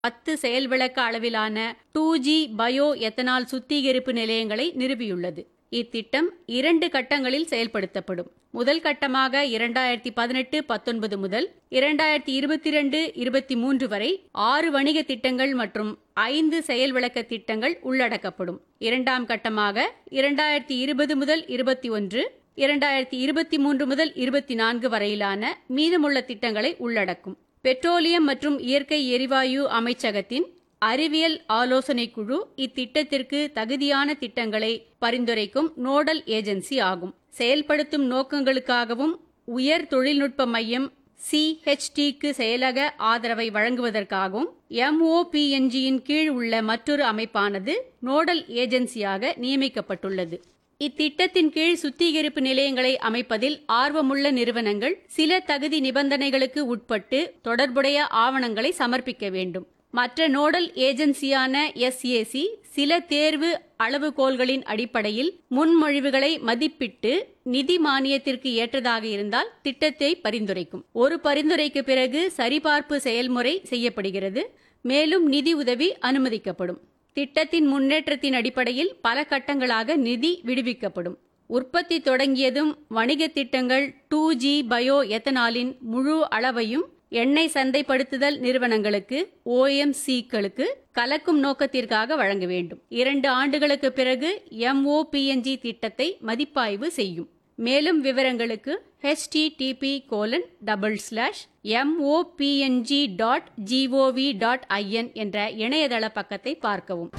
பத்து செயல் விளக்க அளவிலான டூ ஜி பயோ எத்தனால் சுத்திகரிப்பு நிலையங்களை நிறுவியுள்ளது இத்திட்டம் இரண்டு கட்டங்களில் செயல்படுத்தப்படும் முதல் கட்டமாக இரண்டாயிரத்தி பதினெட்டு பத்தொன்பது முதல் இரண்டாயிரத்தி இருபத்தி ரெண்டு இருபத்தி மூன்று வரை ஆறு வணிக திட்டங்கள் மற்றும் ஐந்து செயல் விளக்க திட்டங்கள் உள்ளடக்கப்படும் இரண்டாம் கட்டமாக இரண்டாயிரத்தி இருபது முதல் இருபத்தி ஒன்று இரண்டாயிரத்தி இருபத்தி மூன்று முதல் இருபத்தி நான்கு வரையிலான மீதமுள்ள திட்டங்களை உள்ளடக்கும் பெட்ரோலியம் மற்றும் இயற்கை எரிவாயு அமைச்சகத்தின் அறிவியல் ஆலோசனை குழு இத்திட்டத்திற்கு தகுதியான திட்டங்களை பரிந்துரைக்கும் நோடல் ஏஜென்சி ஆகும் செயல்படுத்தும் நோக்கங்களுக்காகவும் உயர் தொழில்நுட்ப மையம் சிஹெச்டிக்கு செயலக ஆதரவை வழங்குவதற்காகவும் எம்ஓபிஎன்ஜியின் கீழ் உள்ள மற்றொரு அமைப்பானது நோடல் ஏஜென்சியாக நியமிக்கப்பட்டுள்ளது இத்திட்டத்தின் கீழ் சுத்திகரிப்பு நிலையங்களை அமைப்பதில் ஆர்வமுள்ள நிறுவனங்கள் சில தகுதி நிபந்தனைகளுக்கு உட்பட்டு தொடர்புடைய ஆவணங்களை சமர்ப்பிக்க வேண்டும் மற்ற நோடல் ஏஜென்சியான எஸ்ஏசி சில தேர்வு அளவுகோல்களின் அடிப்படையில் முன்மொழிவுகளை மதிப்பிட்டு நிதி மானியத்திற்கு ஏற்றதாக இருந்தால் திட்டத்தை பரிந்துரைக்கும் ஒரு பரிந்துரைக்கு பிறகு சரிபார்ப்பு செயல்முறை செய்யப்படுகிறது மேலும் நிதி உதவி அனுமதிக்கப்படும் திட்டத்தின் முன்னேற்றத்தின் அடிப்படையில் பல கட்டங்களாக நிதி விடுவிக்கப்படும் உற்பத்தி தொடங்கியதும் வணிக திட்டங்கள் டூ ஜி பயோ எத்தனாலின் முழு அளவையும் எண்ணெய் சந்தைப்படுத்துதல் நிறுவனங்களுக்கு ஓஎம்சிக்களுக்கு கலக்கும் நோக்கத்திற்காக வழங்க வேண்டும் இரண்டு ஆண்டுகளுக்கு பிறகு எம்ஓபிஎன்ஜி திட்டத்தை மதிப்பாய்வு செய்யும் மேலும் விவரங்களுக்கு HTTP colon double slash MOPNG dot GOV dot IN என்ற இணையதள பக்கத்தை பார்க்கவும்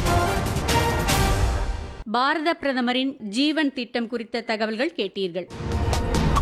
பாரத பிரதமரின் ஜீவன் திட்டம் குறித்த தகவல்கள் கேட்டீர்கள்